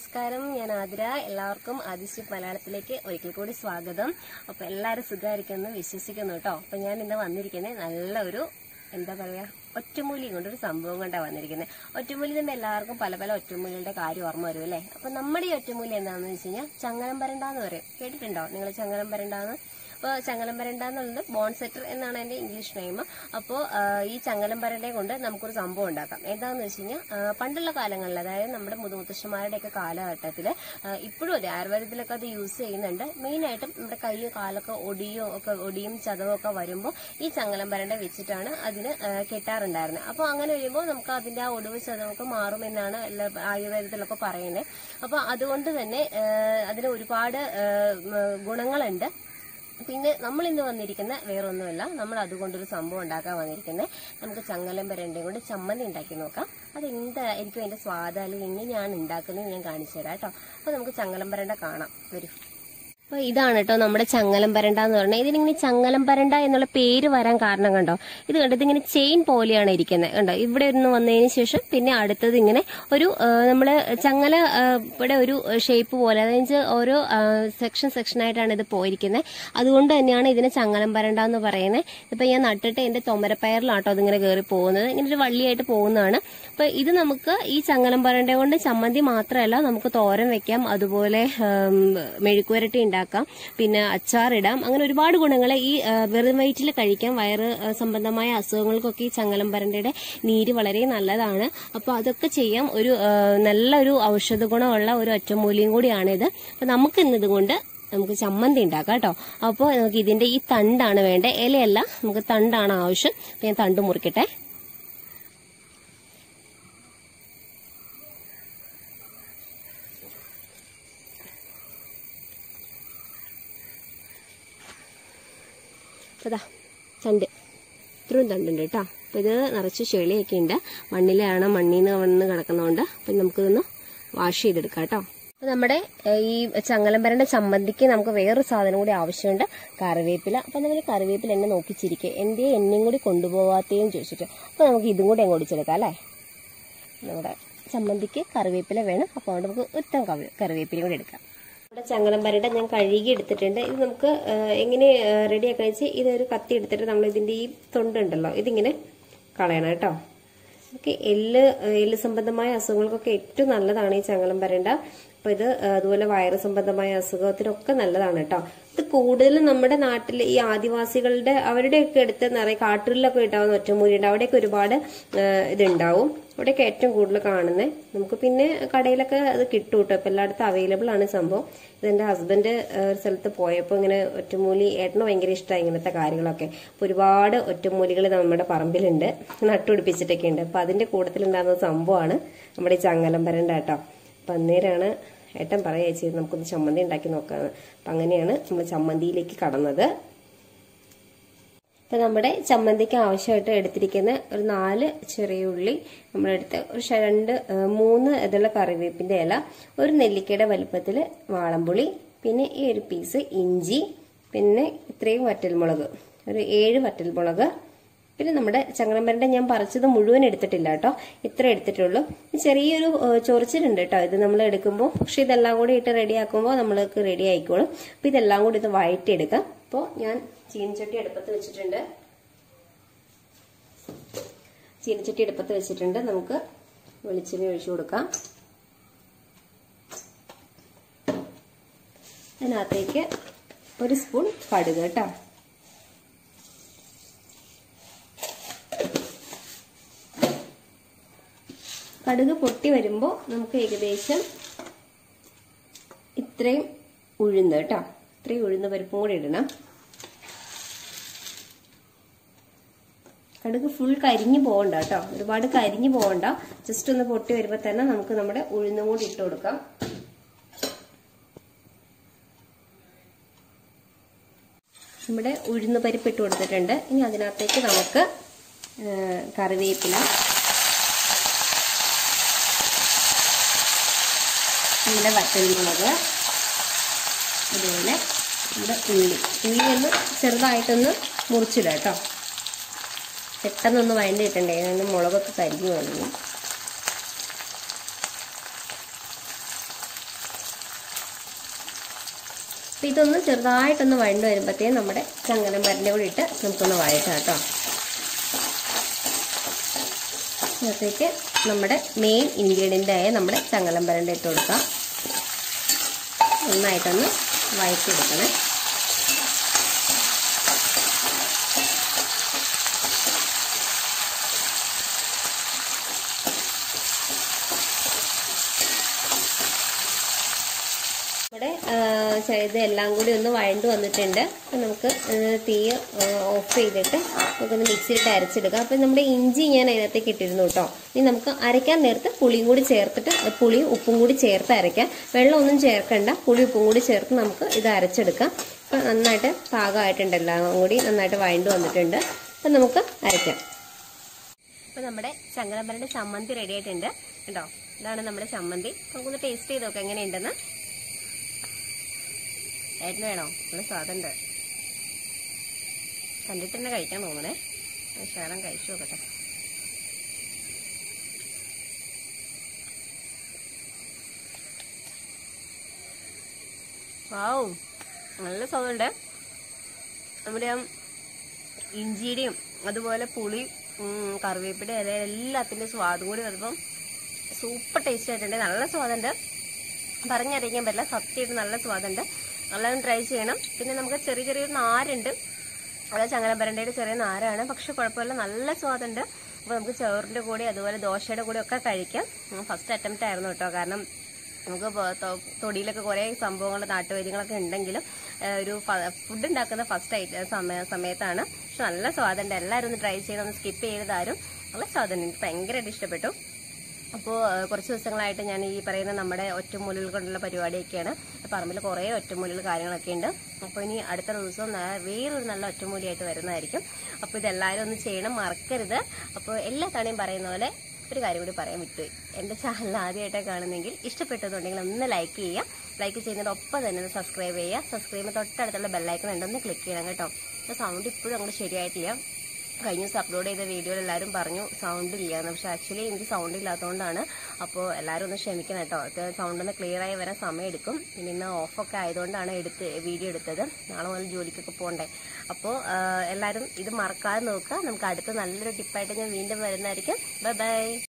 നമസ്കാരം ഞാൻ ആതിര എല്ലാവർക്കും ആദിശ്യ മലയാളത്തിലേക്ക് ഒരിക്കൽ കൂടി സ്വാഗതം അപ്പൊ എല്ലാവരും സുഖമായിരിക്കുമെന്ന് വിശ്വസിക്കുന്നു കേട്ടോ അപ്പൊ ഞാൻ ഇന്ന് വന്നിരിക്കുന്നത് നല്ല ഒരു എന്താ പറയാ ഒറ്റമൂലി കൊണ്ടൊരു സംഭവം കൊണ്ടാണ് വന്നിരിക്കുന്നത് ഒറ്റമൂലി നമ്മൾ എല്ലാവർക്കും പല പല ഒറ്റമൂലിയുടെ കാര്യം ഓർമ്മ വരും അല്ലേ അപ്പൊ നമ്മുടെ ഈ ഒറ്റമൂലി എന്താണെന്ന് വെച്ച് കഴിഞ്ഞാൽ ചങ്ങലം പരണ്ടാന്ന് പറയും കേട്ടിട്ടുണ്ടോ നിങ്ങൾ ചങ്ങലം പരണ്ടാന്ന് അപ്പോൾ ചങ്ങലം പരണ്ട എന്നുള്ളത് ബോൺ സെറ്റർ എന്നാണ് എൻ്റെ ഇംഗ്ലീഷ് നെയിം അപ്പോൾ ഈ ചങ്ങലം പരണ്ടയെ കൊണ്ട് നമുക്കൊരു സംഭവം ഉണ്ടാക്കാം എന്താണെന്ന് വെച്ച് കഴിഞ്ഞാൽ ആ, പണ്ടുള്ള കാലങ്ങളിൽ അതായത് നമ്മുടെ മുതുമുത്തശ്ശന്മാരുടെയൊക്കെ കാലഘട്ടത്തിൽ ഇപ്പോഴും അതെ ആയുർവേദത്തിലൊക്കെ അത് യൂസ് ചെയ്യുന്നുണ്ട് മെയിനായിട്ടും നമ്മുടെ കൈയോ കാലൊക്കെ ഒടിയോ ഒക്കെ ഒടിയും ചതവും ഒക്കെ വരുമ്പോൾ ഈ ചങ്ങലം പരണ്ട വെച്ചിട്ടാണ് അതിന് ആ, കെട്ടാറുണ്ടായിരുന്നത് അപ്പോൾ അങ്ങനെ വരുമ്പോൾ നമുക്ക് അതിന്റെ ആ ഒടിവ് ചതവൊക്കെ മാറുമെന്നാണ് എല്ലാ ആയുർവേദത്തിലൊക്കെ പറയുന്നത് അപ്പോൾ അതുകൊണ്ട് തന്നെ ആ, അതിന് ഒരുപാട് ആ, ഉം, ഗുണങ്ങളുണ്ട് പിന്നെ നമ്മൾ ഇന്ന് വന്നിരിക്കുന്ന വേറൊന്നുമല്ല നമ്മൾ അതുകൊണ്ടൊരു സംഭവം ഉണ്ടാക്കാൻ വന്നിരിക്കുന്നത് നമുക്ക് ചങ്ങലം പരണ്ടയും കൊണ്ട് ചമ്മന്തി ഉണ്ടാക്കി നോക്കാം അത് എന്തായിരിക്കും അതിന്റെ സ്വാദ് അല്ലെങ്കിൽ എങ്ങനെയാണ് ഉണ്ടാക്കുന്നത് ഞാൻ കാണിച്ചു തരാം കേട്ടോ അപ്പൊ നമുക്ക് ചങ്ങലം പരണ്ട കാണാം വരൂ അപ്പൊ ഇതാണ് കേട്ടോ നമ്മുടെ ചങ്ങലം പരണ്ട എന്ന് പറഞ്ഞാൽ ഇതിനിങ്ങനെ ചങ്ങലം പരണ്ട എന്നുള്ള പേര് വരാൻ കാരണം കണ്ടോ ഇത് കണ്ടോ ഇതിങ്ങനെ ചെയിൻ പോലെയാണ് ഇരിക്കുന്നത് കണ്ടോ ഇവിടെ ഒന്ന് വന്നതിന് ശേഷം പിന്നെ അടുത്തത് ഇങ്ങനെ ഒരു ആ, നമ്മള് ചങ്ങല ആ, ഇവിടെ ഒരു ഷേപ്പ് പോലെ അതായത് ഓരോ സെക്ഷൻ സെക്ഷൻ ആയിട്ടാണ് ഇത് പോയിരിക്കുന്നത് അതുകൊണ്ട് തന്നെയാണ് ഇതിനെ ചങ്ങലം പരണ്ട എന്ന് പറയുന്നത് ഇപ്പൊ ഞാൻ നട്ടിട്ട് എന്റെ തൊമരപ്പയറിലാട്ടോ അതിങ്ങനെ കയറി പോകുന്നത് ഇങ്ങനെ ഒരു വള്ളിയായിട്ട് പോകുന്നതാണ് അപ്പൊ ഇത് നമുക്ക് ഈ ചങ്ങലം പരണ്ട കൊണ്ട് ചമ്മന്തി മാത്രമല്ല നമുക്ക് തോരൻ വെക്കാം അതുപോലെ ഉം, മെഴുക്കുവരട്ടി ഉണ്ടാക്കാം പിന്നെ അച്ചാറിടാം അങ്ങനെ ഒരുപാട് ഗുണങ്ങൾ ഈ ആ, വെറും വയറ്റിൽ കഴിക്കാം വയറ് ആ, സംബന്ധമായ അസുഖങ്ങൾക്കൊക്കെ ഈ ചങ്ങലം പരണ്ടയുടെ നീര് വളരെ നല്ലതാണ് അപ്പോൾ അതൊക്കെ ചെയ്യാം ഒരു ആ, നല്ലൊരു ഔഷധ ഗുണമുള്ള ഒരു ഒറ്റമൂലിയും കൂടിയാണിത് അപ്പൊ നമുക്ക് ഇന്ന് ഇതുകൊണ്ട് നമുക്ക് ചമ്മന്തി ഉണ്ടാക്കാം കേട്ടോ അപ്പോൾ നമുക്ക് ഇതിന്റെ ഈ തണ്ടാണ് വേണ്ടത് ഇലയല്ല നമുക്ക് തണ്ടാണ് ആവശ്യം അപ്പൊ ഞാൻ തണ്ട് മുറിക്കട്ടെ അതാ തണ്ട് ഇത്രയും തണ്ടുണ്ട് കേട്ടോ അപ്പൊ ഇത് നിറച്ച് ചെളിയൊക്കെ ഉണ്ട് മണ്ണിലാണ് മണ്ണിൽ നിന്ന് വന്ന് കിടക്കുന്നതുകൊണ്ട് അപ്പൊ നമുക്കിതൊന്ന് വാഷ് ചെയ്തെടുക്കാം കേട്ടോ അപ്പൊ നമ്മുടെ ഏഹ്, ഈ ചങ്ങലമ്പരന്റെ ചമ്മന്തിക്ക് നമുക്ക് വേറൊരു സാധനം കൂടി ആവശ്യമുണ്ട് കറിവേപ്പില അപ്പൊ നമ്മൾ കറിവേപ്പില എന്നെ നോക്കിച്ചിരിക്കുക എന്തേ എന്നെയും കൂടി കൊണ്ടുപോകാത്തേന്ന് ചോദിച്ചിട്ട് അപ്പൊ നമുക്ക് ഇതും കൂടി അങ്ങ് ഒടിച്ചെടുക്കാം അല്ലേ നമ്മുടെ ചമ്മന്തിക്ക് കറിവേപ്പില വേണം അപ്പോൾ അതുകൊണ്ട് നമുക്ക് ഒറ്റ കറിവേപ്പിലയും കൂടി എടുക്കാം നമ്മുടെ ചങ്ങലം പരണ്ട ഞാൻ കഴുകി എടുത്തിട്ടുണ്ട് ഇത് നമുക്ക് ആ, എങ്ങനെ റെഡി ആക്കാൻ വെച്ചാൽ ഇതൊരു കത്തി എടുത്തിട്ട് നമ്മൾ ഇതിന്റെ ഈ തൊണ്ടുണ്ടല്ലോ ഇതിങ്ങനെ കളയണം കേട്ടോ നമുക്ക് എല്ല് എല്ല് സംബന്ധമായ അസുഖങ്ങൾക്കൊക്കെ ഏറ്റവും നല്ലതാണ് ഈ ചങ്ങലം പരണ്ട അപ്പൊ ഇത് ആ, അതുപോലെ വയറ് സംബന്ധമായ അസുഖത്തിനൊക്കെ നല്ലതാണ് കേട്ടോ ഇത് കൂടുതലും നമ്മുടെ നാട്ടിൽ ഈ ആദിവാസികളുടെ അവരുടെയൊക്കെ അടുത്ത് നിറയെ കാട്ടുകളിലൊക്കെ ഉണ്ടാവുന്ന ഒറ്റമൂലിയുണ്ട് അവിടെയൊക്കെ ഒരുപാട് ആ, ഇതുണ്ടാവും അവിടെയൊക്കെ ഏറ്റവും കൂടുതൽ കാണുന്നത് നമുക്ക് പിന്നെ കടയിലൊക്കെ അത് കിട്ടും കേട്ടോ ഇപ്പൊ എല്ലായിടത്തും അവൈലബിൾ ആണ് ഈ സംഭവം ഇത് എന്റെ ഹസ്ബൻഡ് ഒരു സ്ഥലത്ത് പോയപ്പോൾ ഇങ്ങനെ ഒറ്റമൂലി ഏട്ടന് ഭയങ്കര ഇഷ്ടമായി ഇങ്ങനത്തെ കാര്യങ്ങളൊക്കെ അപ്പൊ ഒരുപാട് ഒറ്റമൂലികൾ നമ്മുടെ പറമ്പിലുണ്ട് നട്ടുപിടിപ്പിച്ചിട്ടൊക്കെ ഉണ്ട് അപ്പൊ അതിന്റെ കൂട്ടത്തിലുണ്ടാകുന്ന സംഭവമാണ് നമ്മുടെ ഈ ചങ്ങലം പരണ്ട കേട്ടോ അപ്പൊ അന്നേരമാണ് ഏട്ടൻ പറയുക ചെയ്ത് നമുക്കൊന്ന് ചമ്മന്തി ഉണ്ടാക്കി നോക്കാന്ന് അപ്പൊ അങ്ങനെയാണ് നമ്മൾ ചമ്മന്തിയിലേക്ക് കടന്നത് ഇപ്പൊ നമ്മുടെ ചമ്മന്തിക്ക് ആവശ്യമായിട്ട് എടുത്തിരിക്കുന്ന ഒരു നാല് ചെറിയ ഉള്ളി നമ്മളെടുത്ത് ഒരു ശ- രണ്ട് ആ, മൂന്ന് ഇതുള്ള കറിവേപ്പിന്റെ ഇല ഒരു നെല്ലിക്കയുടെ വലുപ്പത്തിൽ വാളംപുളി പിന്നെ ഈ ഒരു പീസ് ഇഞ്ചി പിന്നെ ഇത്രയും വറ്റൽമുളക് ഒരു ഏഴ് വറ്റൽമുളക് പിന്നെ നമ്മുടെ ചങ്ങനമ്പരന്റെ ഞാൻ പറിച്ചത് മുഴുവൻ എടുത്തിട്ടില്ല കേട്ടോ ഇത്ര എടുത്തിട്ടുള്ളൂ ഈ ചെറിയൊരു ആ, ചൊറിച്ചിലുണ്ട് കേട്ടോ ഇത് നമ്മൾ എടുക്കുമ്പോൾ പക്ഷെ ഇതെല്ലാം കൂടി ഇട്ട് റെഡി ആക്കുമ്പോൾ നമ്മൾക്ക് റെഡി ആയിക്കോളും അപ്പൊ ഇതെല്ലാം കൂടി ഇത് വഴറ്റിയെടുക്കാം അപ്പോൾ ഞാൻ ചീനച്ചട്ടി അടുപ്പത്ത് വെച്ചിട്ടുണ്ട് ചീനച്ചട്ടി അടുപ്പത്ത് വെച്ചിട്ടുണ്ട് നമുക്ക് വെളിച്ചെണ്ണ ഒഴിച്ചു കൊടുക്കാം അതിനകത്തേക്ക് ഒരു സ്പൂൺ കടുക് കേട്ടോ കടുക് പൊട്ടി വരുമ്പോൾ നമുക്ക് ഏകദേശം ഇത്രയും ഉഴുന്ന് കേട്ടോ ഇത്രയും ഉഴുന്ന് പരിപ്പും കൂടി ഇടണം കടുക് ഫുൾ കരിഞ്ഞു പോകണ്ട കേട്ടോ ഒരുപാട് കരിഞ്ഞു പോകണ്ട ജസ്റ്റ് ഒന്ന് പൊട്ടി വരുമ്പോൾ തന്നെ നമുക്ക് നമ്മുടെ ഉഴുന്നും കൂടി ഇട്ട് കൊടുക്കാം നമ്മുടെ ഉഴുന്ന് പരിപ്പ് ഇട്ട് കൊടുത്തിട്ടുണ്ട് ഇനി അതിനകത്തേക്ക് നമുക്ക് ആ, കറിവേപ്പില നമ്മുടെ വറ്റൽമുളക് അതുപോലെ നമ്മുടെ ഉള്ളി ഉള്ളി ഒന്ന് ചെറുതായിട്ടൊന്ന് മുറിച്ചിടാം കേട്ടോ പെട്ടെന്നൊന്ന് വഴണ്ടി കിട്ടണ്ടേ കാരണം മുളകൊക്കെ കരിഞ്ഞു വന്നു അപ്പം ഇതൊന്ന് ചെറുതായിട്ടൊന്ന് വഴണ്ട് വരുമ്പോഴത്തേക്കും നമ്മുടെ ചങ്ങലം മരൻ്റെ കൂടി ഇട്ട് നമുക്കൊന്ന് വഴറ്റാം കേട്ടോ അതിലേക്ക് നമ്മുടെ മെയിൻ ഇൻഗ്രീഡിയൻ്റ് ആയ നമ്മുടെ ചങ്ങലം പരണ്ട ഇട്ട് കൊടുക്കാം നന്നായിട്ടൊന്ന് വഴറ്റിയെടുക്കണേ ഇവിടെ ഇത് എല്ലാം കൂടി ഒന്ന് വഴണ്ട് വന്നിട്ടുണ്ട് അപ്പം നമുക്ക് തീ ഓഫ് ചെയ്തിട്ട് നമുക്കൊന്ന് മിക്സിയിലിട്ട് അരച്ചെടുക്കാം അപ്പം നമ്മുടെ ഇഞ്ചി ഞാൻ അതിനകത്തേക്ക് ഇട്ടിരുന്നു കേട്ടോ ഇനി നമുക്ക് അരയ്ക്കാൻ നേരത്ത് പുളിയും കൂടി ചേർത്തിട്ട് പുളിയും ഉപ്പും കൂടി ചേർത്ത് അരയ്ക്കാം വെള്ളമൊന്നും ചേർക്കണ്ട പുളി ഉപ്പും കൂടി ചേർത്ത് നമുക്ക് ഇത് അരച്ചെടുക്കാം അപ്പം നന്നായിട്ട് പാകമായിട്ടുണ്ട് എല്ലാം കൂടി നന്നായിട്ട് വഴണ്ട് വന്നിട്ടുണ്ട് അപ്പം നമുക്ക് അരയ്ക്കാം അപ്പം നമ്മുടെ ചങ്ങലമ്പരൻ്റെ ചമ്മന്തി റെഡി ആയിട്ടുണ്ട് കേട്ടോ ഇതാണ് നമ്മുടെ ചമ്മന്തി നമുക്കൊന്ന് ടേസ്റ്റ് ചെയ്ത് നോക്കാം എങ്ങനെയുണ്ടെന്ന് ഏട്ടന് വേണോ നല്ല സ്വാദുണ്ട് കണ്ടിട്ട് തന്നെ കഴിക്കാൻ തോന്നണേ ശകലം കഴിച്ചു നോക്കട്ടെ വാവ് നല്ല സ്വാദുണ്ട് നമ്മുടെ ആ ഇഞ്ചിയുടെയും അതുപോലെ പുളി കറിവേപ്പിൻ്റെ ഇല എല്ലാത്തിൻ്റെ സ്വാദും കൂടി വരുമ്പം സൂപ്പർ ടേസ്റ്റ് ആയിട്ടുണ്ട് നല്ല സ്വാദുണ്ട് പറഞ്ഞറിയിക്കാൻ പറ്റില്ല സത്യമായിട്ട് നല്ല സ്വാദുണ്ട് നല്ലോണം ട്രൈ ചെയ്യണം പിന്നെ നമുക്ക് ചെറിയ ചെറിയൊരു നാരുണ്ട് അത് ചങ്ങലമ്പരണ്ടയുടെ ചെറിയ നാരാണ് പക്ഷെ കുഴപ്പമില്ല നല്ല സ്വാദുണ്ട് അപ്പോൾ നമുക്ക് ചോറിൻ്റെ കൂടെ അതുപോലെ ദോശയുടെ കൂടെ ഒക്കെ കഴിക്കാം ഫസ്റ്റ് അറ്റംപ്റ്റ് ആയിരുന്നു കേട്ടോ കാരണം നമുക്ക് തൊടിയിലൊക്കെ കുറേ സംഭവങ്ങൾ നാട്ടുവൈദ്യങ്ങളൊക്കെ ഉണ്ടെങ്കിലും ഒരു ഫുഡ് ഉണ്ടാക്കുന്ന ഫസ്റ്റ് ഐറ്റം സമയ സമയത്താണ് പക്ഷെ നല്ല സ്വാദുണ്ട് എല്ലാവരും ഒന്ന് ട്രൈ ചെയ്യണം ഒന്ന് സ്കിപ്പ് ചെയ്താരും നല്ല സ്വാദുണ്ട് എനിക്ക് ഭയങ്കരമായിട്ട് ഇഷ്ടപ്പെട്ടു അപ്പോൾ കുറച്ച് ദിവസങ്ങളായിട്ട് ഞാൻ ഈ പറയുന്ന നമ്മുടെ ഒറ്റമൂലുകൾ കൊണ്ടുള്ള പരിപാടിയൊക്കെയാണ് പറമ്പിൽ കുറേ ഒറ്റമൂലുകൾ കാര്യങ്ങളൊക്കെ ഉണ്ട് അപ്പോൾ ഇനി അടുത്ത ദിവസം വേറൊരു നല്ല ഒറ്റമൂലിയായിട്ട് വരുന്നതായിരിക്കും അപ്പോൾ ഇതെല്ലാവരും ഒന്ന് ചെയ്യണം മറക്കരുത് അപ്പോൾ എല്ലാ തവണയും പറയുന്ന പോലെ ഒരു കാര്യം കൂടി പറയാൻ വിട്ടുപോയി എൻ്റെ ചാനൽ ആദ്യമായിട്ടാണ് കാണുന്നെങ്കിൽ ഇഷ്ടപ്പെട്ടതുണ്ടെങ്കിൽ ഒന്ന് ലൈക്ക് ചെയ്യുക ലൈക്ക് ചെയ്യുന്നതിനൊപ്പം തന്നെ ഒന്ന് സബ്സ്ക്രൈബ് ചെയ്യുക സബ്സ്ക്രൈബ് ചെയ്യുമ്പോൾ ബെല്ലൈക്കൺ ഉണ്ടെന്ന് ക്ലിക്ക് ചെയ്യണം കേട്ടോ സൗണ്ട് ഇപ്പോഴും അങ്ങോട്ട് ശരിയായിട്ടില്ല കഴിഞ്ഞ ദിവസം അപ്ലോഡ് ചെയ്ത വീഡിയോയിൽ എല്ലാവരും പറഞ്ഞു സൗണ്ട് ഇല്ലാന്ന് പക്ഷെ ആക്ച്വലി എനിക്ക് സൗണ്ട് ഇല്ലാത്തതുകൊണ്ടാണ് അപ്പോൾ എല്ലാവരും ഒന്ന് ക്ഷമിക്കണം കേട്ടോ സൗണ്ട് ഒന്ന് ക്ലിയർ ആയി വരാൻ സമയം എടുക്കും പിന്നെ ഇന്ന് ഓഫൊക്കെ ആയതുകൊണ്ടാണ് എടുത്ത് വീഡിയോ എടുത്തത് നാളെ മുതൽ ജോലിക്കൊക്കെ പോകണ്ടേ അപ്പോൾ എല്ലാവരും ഇത് മറക്കാതെ നോക്കുക നമുക്ക് അടുത്ത നല്ലൊരു ടിപ്പായിട്ട് ഞാൻ വീണ്ടും വരുന്നതായിരിക്കും ബൈ ബൈ